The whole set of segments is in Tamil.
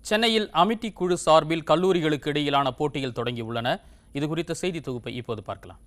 சென்னையில் அமிட்டி குழு சார்பில் கல்லூரிகளுக்கு இடையிலான போட்டிகள் தொடங்கியுள்ளன இது குறித்த செய்தி தொகுப்பை இப்போது பார்க்கலாம்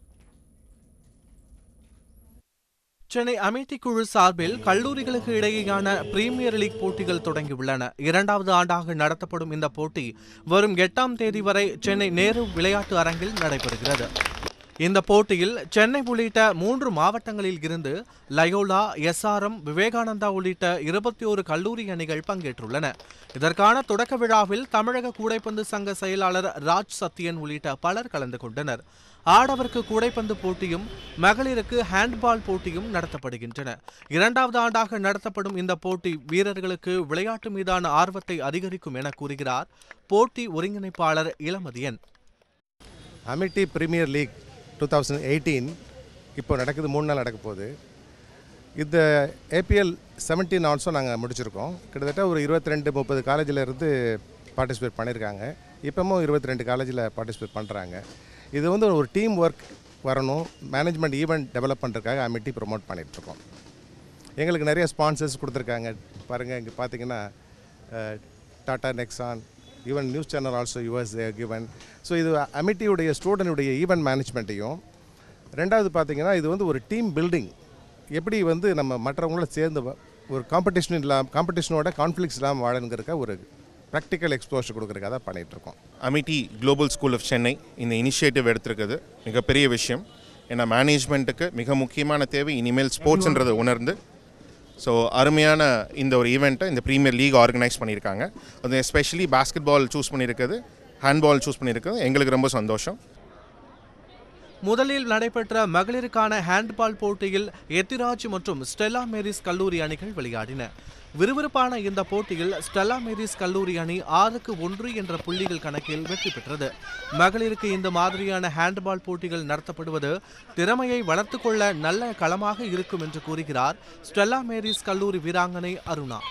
சென்னை அமேத்தி குழு சார்பில் கல்லூரிகளுக்கு இடையேயான பிரீமியர் லீக் போட்டிகள் தொடங்கியுள்ளன இரண்டாவது ஆண்டாக நடத்தப்படும் இந்த போட்டி வரும் எட்டாம் தேதி வரை சென்னை நேரு விளையாட்டு அரங்கில் நடைபெறுகிறது இந்த போட்டியில் சென்னை உள்ளிட்ட மூன்று மாவட்டங்களில் இருந்து லயோலா எஸ்ஆர்எம் விவேகானந்தா உள்ளிட்ட இருபத்தி ஒரு கல்லூரி அணிகள் பங்கேற்றுள்ளன இதற்கான தொடக்க விழாவில் தமிழக கூடைப்பந்து சங்க செயலாளர் ராஜ் சத்யன் உள்ளிட்ட பலர் கலந்து கொண்டனர் ஆடவருக்கு கூடைப்பந்து போட்டியும் மகளிருக்கு ஹேண்ட்பால் போட்டியும் நடத்தப்படுகின்றன இரண்டாவது ஆண்டாக நடத்தப்படும் இந்த போட்டி வீரர்களுக்கு விளையாட்டு மீதான ஆர்வத்தை அதிகரிக்கும் என கூறுகிறார் போட்டி ஒருங்கிணைப்பாளர் Ilamathiyan Amity premier league two thousand eighteen இப்போ நடக்குது மூணு நாள் நடக்க போகுது இந்த ஏபிஎல் செவன்டீன் ஆல்சோ நாங்கள் முடிச்சிருக்கோம் கிட்டத்தட்ட ஒரு இருபத்தி ரெண்டு முப்பது காலேஜில் இருந்து பார்ட்டிசிபேட் பண்ணியிருக்காங்க இப்போவும் இருபத்தி ரெண்டு காலேஜில் பார்ட்டிசிபேட் பண்ணுறாங்க இது வந்து ஒரு டீம் ஒர்க் வரணும் மேனேஜ்மெண்ட் ஈவெண்ட் டெவலப் பண்ணுறதுக்காக அமிட்டி ப்ரொமோட் பண்ணிகிட்ருக்கோம் எங்களுக்கு நிறைய ஸ்பான்சர்ஸ் கொடுத்துருக்காங்க பாருங்கள் இங்கே பார்த்தீங்கன்னா Tata Nexon even news channel also us given so இது அமிட்டியுடைய ஸ்டூடெண்டுடைய ஈவெண்ட் மேனேஜ்மெண்ட்டையும் ரெண்டாவது பார்த்தீங்கன்னா இது வந்து ஒரு டீம் பில்டிங் எப்படி வந்து நம்ம மற்றவங்கள சேர்ந்து வ- ஒரு காம்படிஷன் இல்லாமல் காம்படிஷனோட கான்ஃப்ளிக்ஸ் இல்லாமல் வாழணுங்கிறக்க ஒரு ப்ராக்டிக்கல் எக்ஸ்போஷர் கொடுக்குறதுக்காக தான் பண்ணிகிட்ருக்கோம் Amity global school of Chennai இந்த இனிஷியேட்டிவ் எடுத்திருக்குது மிகப்பெரிய விஷயம் ஏன்னா மேனேஜ்மெண்ட்டுக்கு மிக முக்கியமான தேவை இனிமேல் ஸ்போர்ட்ஸ்ன்றதை உணர்ந்து ஸோ அருமையான இந்த ஒரு ஈவெண்ட்டை இந்த ப்ரீமியர் லீக் ஆர்கனைஸ் பண்ணியிருக்காங்க அது எஸ்பெஷலி பாஸ்கெட் பால் சூஸ் பண்ணியிருக்குது ஹேண்ட்பால் சூஸ் பண்ணியிருக்குது எங்களுக்கு ரொம்ப சந்தோஷம் முதலில் நடைபெற்ற மகளிருக்கான ஹேண்ட்பால் போட்டியில் எத்திராஜ் மற்றும் ஸ்டெல்லா மேரிஸ் கல்லூரி அணிகள் விளையாடின விறுவிறுப்பான இந்த போட்டியில் ஸ்டெல்லா மேரிஸ் கல்லூரி அணி ஆறுக்கு ஒன்று என்ற புள்ளிகள் கணக்கில் வெற்றி பெற்றது மகளிருக்கு இந்த மாதிரியான ஹேண்ட்பால் போட்டிகள் நடத்தப்படுவது திறமையை வளர்த்துக் கொள்ள நல்ல களமாக இருக்கும் என்று கூறுகிறார் ஸ்டெல்லா மேரிஸ் கல்லூரி வீராங்கனை Aruna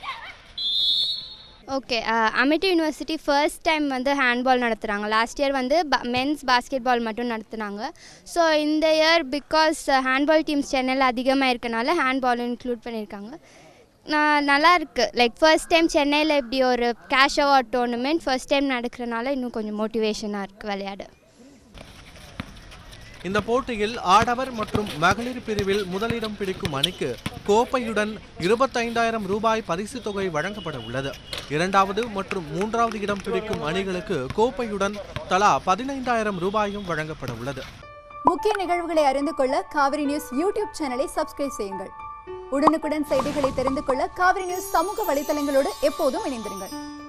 okay Amity university first time வந்து ஹேண்ட்பால் நடத்துகிறாங்க லாஸ்ட் இயர் வந்து மென்ஸ் பாஸ்கெட் பால் மட்டும் நடத்துனாங்க ஸோ இந்த இயர் பிகாஸ் ஹேண்ட்பால் டீம்ஸ் சென்னையில் அதிகமாக இருக்கனால ஹேண்ட்பால் இன்க்ளூட் பண்ணியிருக்காங்க நான் நல்லா இருக்கு லைக் ஃபர்ஸ்ட் டைம் சென்னையில் இப்படி ஒரு cash award tournament first time நடக்கிறனால இன்னும் கொஞ்சம் மோட்டிவேஷனாக இருக்குது விளையாட இந்த போட்டியில் ஆடவர் மற்றும் மகளிர் பிரிவில் முதலிடம் பிடிக்கும் அணிக்கு கோப்பையுடன் இருபத்தைந்தாயிரம் ரூபாய் பரிசு தொகை வழங்கப்பட உள்ளது இரண்டாவது மற்றும் மூன்றாவது இடம் பிடிக்கும் அணிகளுக்கு கோப்பையுடன் தலா பதினைந்தாயிரம் ரூபாயும் வழங்கப்பட உள்ளது முக்கிய நிகழ்வுகளை அறிந்து கொள்ள காவிரி நியூஸ் யூடியூப் சேனலை சப்ஸ்கிரைப் செய்யுங்கள் உடனுக்குடன் செய்திகளை தெரிந்து கொள்ள காவிரி நியூஸ் சமூக வலைதளங்களோடு எப்போதும் இணைந்திருங்கள்